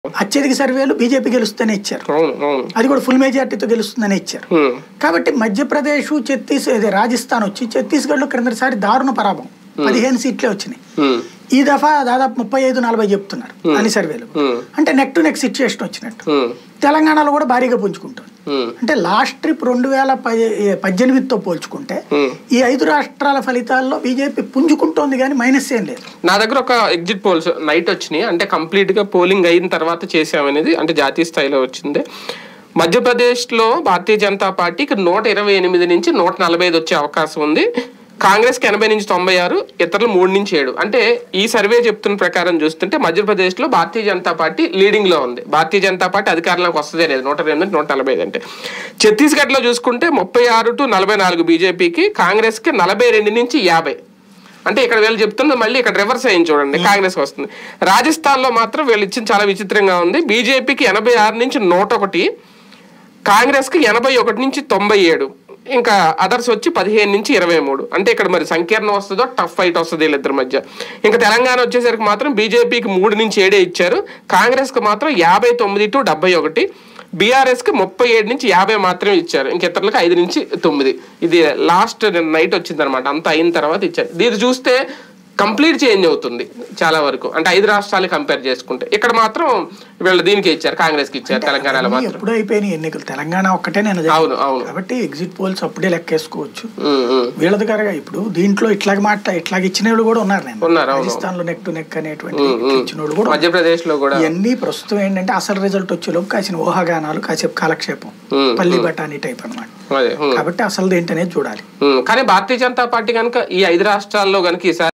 అత్యధిక సర్వేలు బీజేపీ గెలుస్తూనే ఇచ్చారు అవును అవును అది కూడా ఫుల్ మెజార్టీతో గెలుస్తుందని ఇచ్చారు ఉమ్, కాబట్టి మధ్యప్రదేశ్ ఛత్తీస్ ఇది రాజస్థాన్ వచ్చి ఛత్తీస్గఢ్లో క్రిందటిసారి దారుణ పరాభవం పదిహేను సీట్లే వచ్చినాయి ఉమ్, ఈ దఫా దాదాపు ముప్పై ఐదు నలభై చెప్తున్నారు అన్ని సర్వేలు ఉమ్, అంటే నెక్ టు నెక్ సిచ్యుయేషన్ వచ్చినట్టు ఉమ్, తెలంగాణలో కూడా భారీగా పుంజుకుంటుంది ఉమ్, అంటే లాస్ట్ ట్రిప్ రెండు వేల ప- పద్దెనిమిదితో పోల్చుకుంటే ఉమ్. ఈ ఐదు రాష్ట్రాల ఫలితాల్లో బీజేపీ పుంజుకుంటోంది కానీ మైనస్ ఏం లేదు నా దగ్గర ఒక ఎగ్జిట్ పోల్స్ నైట్ వచ్చినాయి అంటే కంప్లీట్ గా పోలింగ్ అయిన తర్వాత చేసామనేది అంటే జాతీయ స్థాయిలో వచ్చింది మధ్యప్రదేశ్లో భారతీయ జనతా పార్టీకి నూట ఇరవై ఎనిమిది నుంచి నూట నలభై ఐదు వచ్చే అవకాశం ఉంది కాంగ్రెస్కి ఎనభై నుంచి తొంభై ఆరు ఇతరులు మూడు నుంచి ఏడు అంటే ఈ సర్వే చెప్తున్న ప్రకారం చూస్తుంటే మధ్యప్రదేశ్లో భారతీయ జనతా పార్టీ లీడింగ్లో ఉంది భారతీయ జనతా పార్టీ అధికారంలోకి వస్తుందే లేదు నూట ఇరవై ఎనిమిది నూట నలభై ఐదు అంటే ఛత్తీస్గఢ్లో చూసుకుంటే ముప్పై ఆరు టు నలభై నాలుగు బీజేపీకి కాంగ్రెస్కి నలభై రెండు నుంచి యాభై అంటే ఇక్కడ వీళ్ళు చెప్తున్నది మళ్ళీ ఇక్కడ రివర్స్ అయ్యింది చూడండి కాంగ్రెస్ వస్తుంది రాజస్థాన్ లో మాత్రం వీళ్ళు ఇచ్చింది చాలా విచిత్రంగా ఉంది బీజేపీకి ఎనభై ఆరు నుంచి నూట ఒకటి కాంగ్రెస్ కి ఎనభై ఒకటి నుంచి తొంభై ఏడు ఇంకా అదర్స్ వచ్చి పదిహేను నుంచి ఇరవై మూడు అంటే ఇక్కడ మరి సంకీర్ణం వస్తుందో టఫ్ ఫైట్ వస్తుంది వీళ్ళిద్దరి మధ్య ఇంకా తెలంగాణ వచ్చేసరికి మాత్రం బీజేపీకి మూడు నుంచి ఏడే ఇచ్చారు కాంగ్రెస్ కి మాత్రం యాభై తొమ్మిది టు డెబ్బై ఒకటి బీఆర్ఎస్ కి ముప్పై ఏడు నుంచి యాభై మాత్రమే ఇచ్చారు ఇంక ఇతరులకు ఐదు నుంచి తొమ్మిది ఇది లాస్ట్ నైట్ వచ్చింది అనమాట అంత అయిన తర్వాత ఇచ్చారు ఇది చూస్తే కంప్లీట్ చేంజ్ అవుతుంది చాలా వరకు అంటే ఐదు రాష్ట్రాలు కంపేర్ చేసుకుంటే ఇక్కడ మాత్రం వీళ్ళు దీనికి ఇచ్చారు కాంగ్రెస్ కి ఇచ్చారు తెలంగాణలో అన్నీ మాత్రం ఎప్పుడూ అయిపోయినాయి ఎన్నికలు తెలంగాణ ఒక్కటే నేను అవును అవును కాబట్టి ఎగ్జిట్ పోల్స్ అప్పుడే లెక్కేసుకోవచ్చు ఉమ్, ఉమ్. వీళ్ళది కరగా ఇప్పుడు దీంట్లో ఇట్లాగ మాట ఇట్లాగ ఇచ్చిన వాళ్ళు కూడా ఉన్నారు నేను ఉన్నారు, అవును. రాజస్థాన్ లో నెక్ టు నెక్ అనేటువంటి ఇచ్చిన వాళ్ళు కూడా ఉన్నారు. మధ్యప్రదేశ్ లో కూడా ఇవన్నీ ప్రస్తుతం ఏంటంటే అసలు రిజల్ట్ వచ్చేలోపు కాసిన ఊహాగానాలు కాసేపు కాలక్షేపం ఉమ్, పల్లి బఠానీ టైప్ అన్నమాట అదే ఉమ్, కాబట్టి అసలు ఏంటనేది చూడాలి ఉమ్. కానీ భారతీయ జనతా పార్టీ కనుక ఈ ఐదు రాష్ట్రాల్లో కనుక ఈసారి